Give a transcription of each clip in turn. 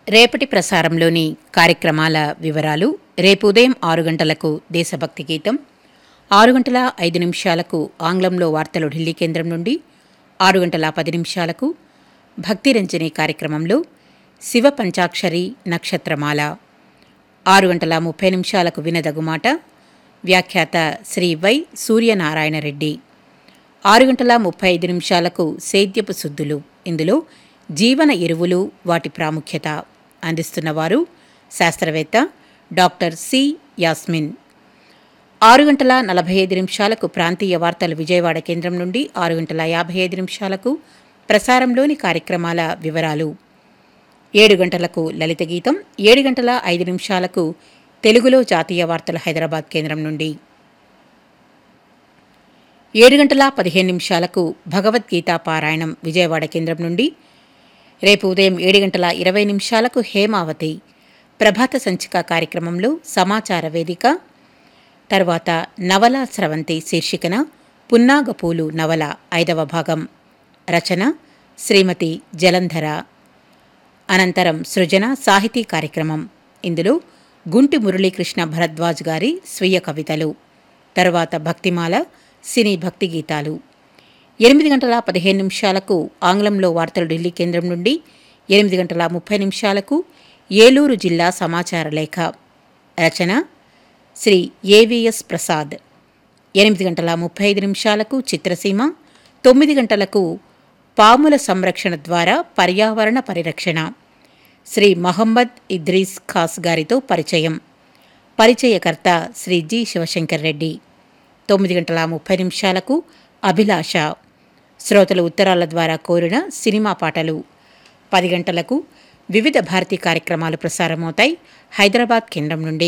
రేపటి ప్రసారంలోని కార్యక్రమాల వివరాలు రేపు ఉదయం ఆరు గంటలకు దేశభక్తి గీతం ఆరు గంటల ఐదు నిమిషాలకు ఆంగ్లంలో వార్తలు ఢిల్లీ కేంద్రం నుండి ఆరు గంటల పది నిమిషాలకు భక్తిరంజని కార్యక్రమంలో శివ పంచాక్షరి నక్షత్రమాల ఆరు గంటల ముప్పై నిమిషాలకు వినదగుమాట వ్యాఖ్యాత శ్రీ వై సూర్యనారాయణ రెడ్డి ఆరు గంటల ముప్పై ఐదు నిమిషాలకు సేద్యపు శుద్ధులు ఇందులో జీవన ఎరువులు వాటి ప్రాముఖ్యత అందిస్తున్నవారు శాస్త్రవేత్త డాక్టర్ సి యాస్మిన్ ఆరు గంటల నలభై ఐదు నిమిషాలకు ప్రాంతీయ వార్తలు విజయవాడ కేంద్రం నుండి ఆరు గంటల యాభై ఐదు నిమిషాలకు ప్రసారంలోని కార్యక్రమాల వివరాలు ఏడు గంటలకు లలిత గీతం ఏడు గంటల ఐదు నిమిషాలకు తెలుగులో జాతీయ వార్తలు హైదరాబాద్ కేంద్రం నుండి ఏడు గంటల పదిహేను నిమిషాలకు భగవద్గీత పారాయణం విజయవాడ కేంద్రం నుండి రేపు ఉదయం ఏడు గంటల ఇరవై నిమిషాలకు హేమావతి ప్రభాత సంచిక కార్యక్రమంలో సమాచార వేదిక తర్వాత నవల స్రవంతి శీర్షికన పున్నాగపూలు నవల ఐదవ భాగం రచన శ్రీమతి జలంధర అనంతరం సృజన సాహితీ కార్యక్రమం ఇందులో గుంటి మురళీకృష్ణ భరద్వాజ్ గారి స్వీయ కవితలు తరువాత భక్తిమాల సినీ భక్తి గీతాలు ఎనిమిది గంటల పదిహేను నిమిషాలకు ఆంగ్లంలో వార్తలు ఢిల్లీ కేంద్రం నుండి ఎనిమిది గంటల ముప్పై నిమిషాలకు ఏలూరు జిల్లా సమాచార లేఖ రచన శ్రీ ఏవిఎస్ ప్రసాద్ ఎనిమిది గంటల ముప్పై ఐదు నిమిషాలకు చిత్రసీమ తొమ్మిది గంటలకు పాముల సంరక్షణ ద్వారా పర్యావరణ పరిరక్షణ శ్రీ మహమ్మద్ ఇద్రీస్ ఖాస్ గారితో పరిచయం పరిచయకర్త శ్రీ జి శివశంకర్ రెడ్డి తొమ్మిది గంటల ముప్పై నిమిషాలకు అభిలాష శ్రోతలు ఉత్తరాల ద్వారా కోరిన సినిమా పాటలు పది గంటలకు వివిధ భారతీ కార్యక్రమాలు ప్రసారమవుతాయి హైదరాబాద్ కేంద్రం నుండి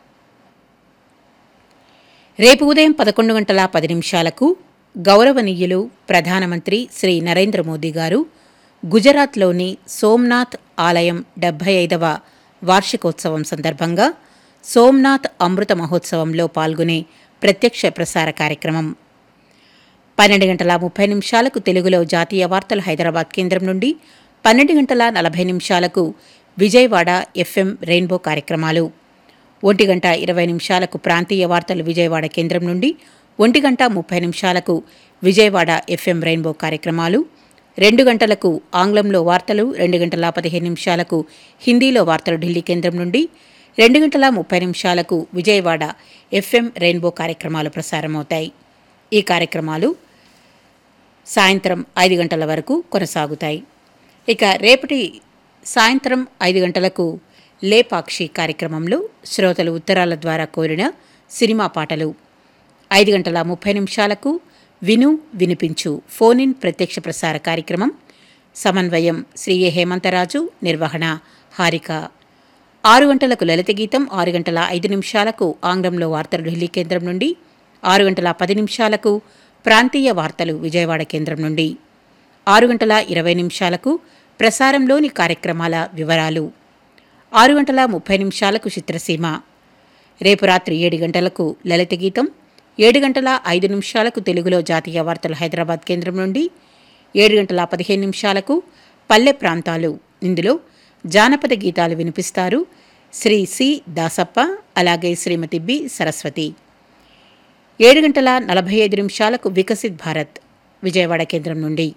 రేపు ఉదయం పదకొండు గంటల పది నిమిషాలకు గౌరవనీయులు ప్రధానమంత్రి శ్రీ నరేంద్ర మోదీ గారు గుజరాత్లోని సోమ్నాథ్ ఆలయం డెబ్బై ఐదవ వార్షికోత్సవం సందర్భంగా సోమ్నాథ్ అమృత మహోత్సవంలో పాల్గొనే ప్రత్యక్ష ప్రసార కార్యక్రమం పన్నెండు గంటల ముప్పై నిమిషాలకు తెలుగులో జాతీయ వార్తలు హైదరాబాద్ కేంద్రం నుండి పన్నెండు గంటల నలభై నిమిషాలకు విజయవాడ ఎఫ్ఎం రెయిన్బో కార్యక్రమాలు ఒంటి గంట ఇరవై నిమిషాలకు ప్రాంతీయ వార్తలు విజయవాడ కేంద్రం నుండి ఒంటి గంట ముప్పై నిమిషాలకు విజయవాడ ఎఫ్ఎం రెయిన్బో కార్యక్రమాలు రెండు గంటలకు ఆంగ్లంలో వార్తలు రెండు గంటల పదిహేను నిమిషాలకు హిందీలో వార్తలు ఢిల్లీ కేంద్రం నుండి రెండు గంటల ముప్పై నిమిషాలకు విజయవాడ ఎఫ్ఎం రెయిన్బో కార్యక్రమాలు ప్రసారమవుతాయి ఈ కార్యక్రమాలు సాయంత్రం ఐదు గంటల వరకు కొనసాగుతాయి ఇక రేపటి సాయంత్రం ఐదు గంటలకు లేపాక్షి కార్యక్రమంలో శ్రోతలు ఉత్తరాల ద్వారా కోరిన సినిమా పాటలు ఐదు గంటల ముప్పై నిమిషాలకు విను వినిపించు ఫోన్ ఇన్ ప్రత్యక్ష ప్రసార కార్యక్రమం సమన్వయం శ్రీ ఏ హేమంతరాజు నిర్వహణ హారిక ఆరు గంటలకు లలిత గీతం ఆరు గంటల ఐదు నిమిషాలకు ఆంగ్లంలో వార్తలు ఢిల్లీ కేంద్రం నుండి ఆరు గంటల పది నిమిషాలకు ప్రాంతీయ వార్తలు విజయవాడ కేంద్రం నుండి ఆరు గంటల ఇరవై నిమిషాలకు ప్రసారంలోని కార్యక్రమాల వివరాలు ఆరు గంటల ముప్పై నిమిషాలకు చిత్రసీమ రేపు రాత్రి ఏడు గంటలకు లలిత గీతం ఏడు గంటల ఐదు నిమిషాలకు తెలుగులో జాతీయ వార్తలు హైదరాబాద్ కేంద్రం నుండి ఏడు గంటల పదిహేను నిమిషాలకు పల్లె ప్రాంతాలు ఇందులో జానపద గీతాలు వినిపిస్తారు శ్రీ సి దాసప్ప అలాగే శ్రీమతి బి సరస్వతి ఏడు గంటల నలభై ఐదు నిమిషాలకు వికసిత్ భారత్ విజయవాడ కేంద్రం నుండి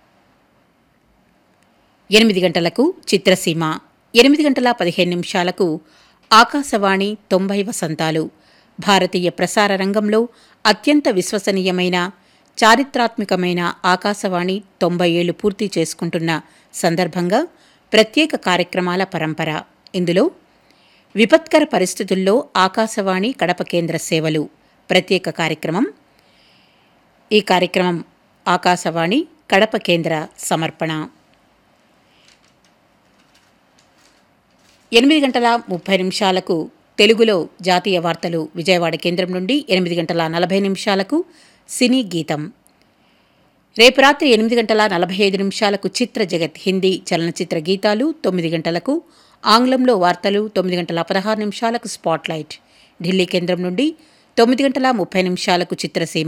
ఎనిమిది గంటలకు చిత్రసీమ ఎనిమిది గంటల పదిహేను నిమిషాలకు ఆకాశవాణి తొంభై వసంతాలు భారతీయ ప్రసార రంగంలో అత్యంత విశ్వసనీయమైన చారిత్రాత్మకమైన ఆకాశవాణి తొంభై ఏళ్లు పూర్తి చేసుకుంటున్న సందర్భంగా ప్రత్యేక కార్యక్రమాల పరంపర ఇందులో విపత్కర పరిస్థితుల్లో ఆకాశవాణి కడప కేంద్ర సేవలు ప్రత్యేక కార్యక్రమం ఈ కార్యక్రమం ఆకాశవాణి కడప కేంద్ర సమర్పణ ఎనిమిది గంటల ముప్పై నిమిషాలకు తెలుగులో జాతీయ వార్తలు విజయవాడ కేంద్రం నుండి ఎనిమిది గంటల నలభై నిమిషాలకు సినీ గీతం రేపు రాత్రి ఎనిమిది గంటల నలభై ఐదు నిమిషాలకు చిత్ర జగత్ హిందీ చలనచిత్ర గీతాలు తొమ్మిది గంటలకు ఆంగ్లంలో వార్తలు తొమ్మిది గంటల పదహారు నిమిషాలకు స్పాట్లైట్ ఢిల్లీ కేంద్రం నుండి తొమ్మిది గంటల ముప్పై నిమిషాలకు చిత్రసీమ